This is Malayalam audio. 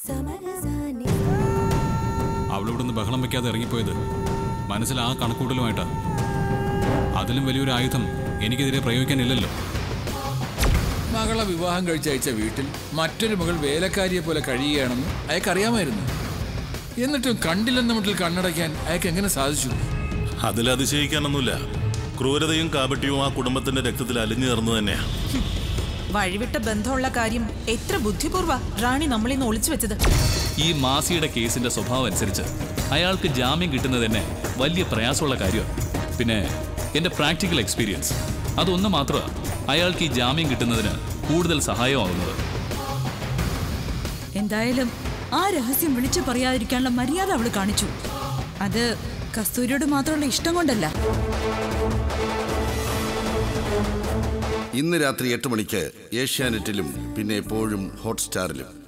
അവളിവിടുന്ന് ബഹളം വെക്കാതെ ഇറങ്ങിപ്പോയത് മനസ്സിൽ ആ കണക്കൂട്ടലുമായിട്ടാ അതിലും വലിയൊരു ആയുധം എനിക്കെതിരെ പ്രയോഗിക്കാനില്ലല്ലോ മകളെ വിവാഹം കഴിച്ചയച്ച വീട്ടിൽ മറ്റൊരു മകൾ വേലക്കാരിയെ പോലെ കഴിയുകയാണെന്ന് അയാൾക്കറിയാമായിരുന്നു എന്നിട്ടും കണ്ടില്ലെന്ന മട്ടിൽ കണ്ണടയ്ക്കാൻ അയാൾക്ക് എങ്ങനെ സാധിച്ചു അതിൽ അതിശയിക്കാനൊന്നുമില്ല ക്രൂരതയും കാപട്യവും ആ കുടുംബത്തിന്റെ രക്തത്തിൽ അലിഞ്ഞു ചേർന്ന് തന്നെയാ വഴിവിട്ട ബന്ധമുള്ള കാര്യം എത്ര ബുദ്ധിപൂർവ്വ റാണി നമ്മളിൽ നിന്ന് ഒളിച്ചു വെച്ചത് ഈ മാസിയുടെ കേസിന്റെ സ്വഭാവം അനുസരിച്ച് അയാൾക്ക് ജാമ്യം കിട്ടുന്നത് തന്നെ വലിയ പ്രയാസമുള്ള കാര്യമാണ് പിന്നെ എന്റെ പ്രാക്ടിക്കൽ എക്സ്പീരിയൻസ് അതൊന്ന് മാത്രമാണ് അയാൾക്ക് ഈ ജാമ്യം കിട്ടുന്നതിന് കൂടുതൽ സഹായമാകുന്നത് എന്തായാലും ആ രഹസ്യം വിളിച്ചു പറയാതിരിക്കാനുള്ള മര്യാദ അവള് കാണിച്ചു അത് കസ്തൂരിയോട് മാത്രമുള്ള ഇഷ്ടം കൊണ്ടല്ല ഇന്ന് രാത്രി എട്ട് മണിക്ക് ഏഷ്യാനെറ്റിലും പിന്നെ എപ്പോഴും ഹോട്ട്സ്റ്റാറിലും